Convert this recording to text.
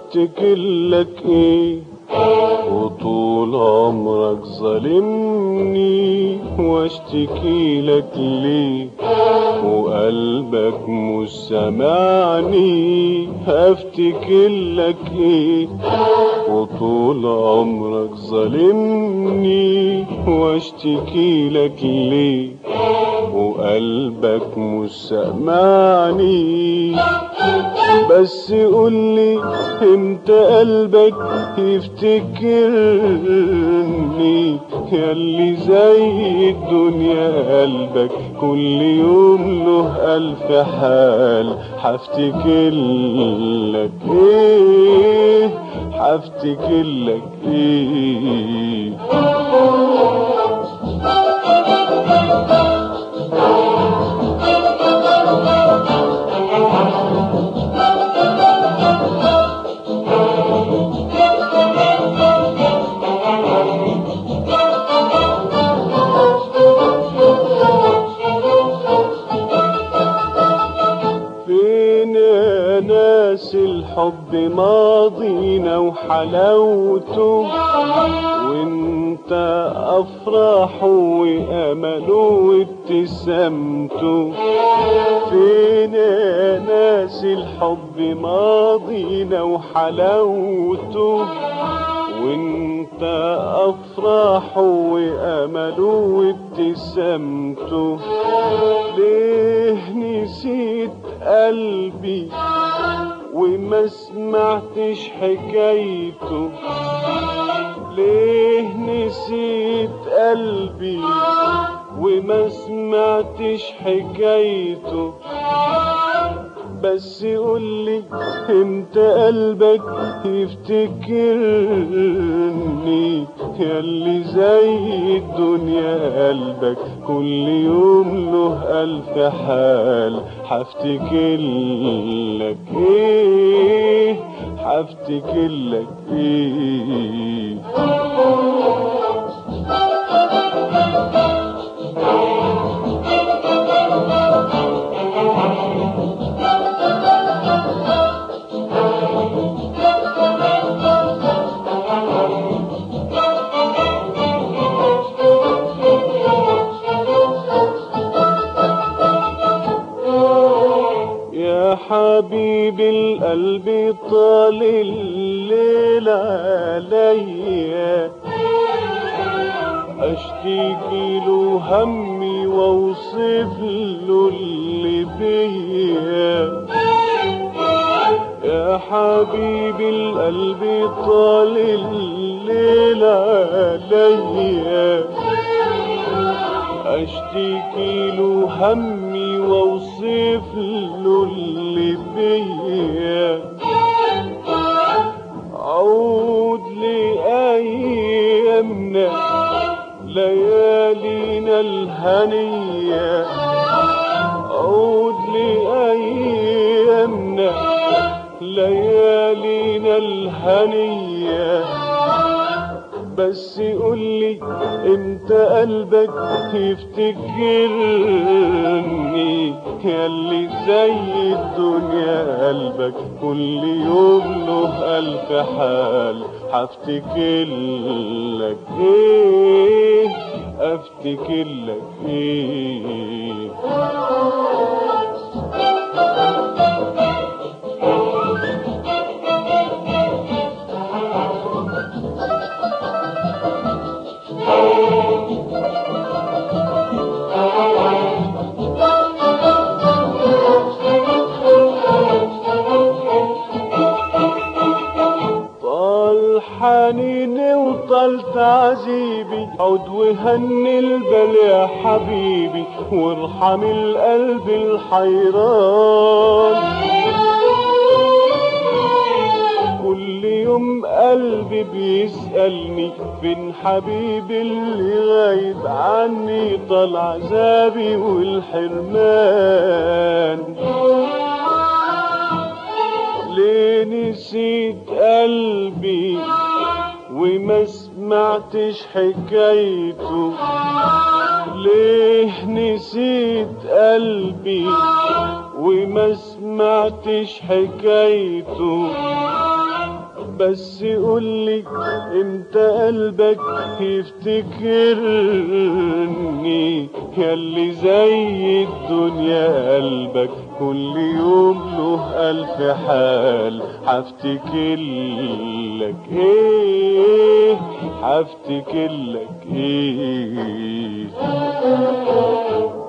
افتكر لك ايه وطول عمرك ظالمني واشتكي لك ليه وقلبك مش سامعني افتكر لك ايه وطول عمرك ظالمني واشتكي لك ليه وقلبك مش سامعني بس قولي امتى قلبك يفتكرني ياللي زي الدنيا قلبك كل يوم له ألف حال حفتكر لك ايه حفتكر لك ايه فين يا ناس الحب ماضينا وحلاوته وانت افراحه وامله وابتسامته فين يا ناس الحب ماضينا وحلاوته وانت افراحه وامله وابتسامته ليه نسيت قلبي وما سمعتش حكايته ليه نسيت قلبي وما سمعتش حكايته بس قولي امتى قلبك يفتكرني ياللي زي الدنيا قلبك كل يوم له ألف حال حفتكر لك ايه حفتكر لك ايه يا حبيب القلب طال الليل عليا اشتكي له همي واوصف له اللي بيا يا حبيب القلب طال الليل عليا اشتكي له همي واوصف له اللي بيا عود لأيامنا ليالينا الهنية عود لأيامنا ليالينا الهنية بس قولي امتى قلبك يفتكرني ياللي زي الدنيا قلبك كل يوم له ألف حال حفتكر لك ايه افتكر لك ايه طال حنيني وطال تعذيبي عود وهني البال يا حبيبي وارحم القلب الحيران كل يوم قلبي بيسألني فين حبيبي اللي غايب عني طال عذابي والحرمان ليه نسيت قلبي وما سمعتش حكايته ليه نسيت قلبي وما سمعتش حكايته بس قولي امتى قلبك يفتكرني ياللي زي الدنيا قلبك كل يوم له ألف حال حفتكر لك ايه حفتكر لك ايه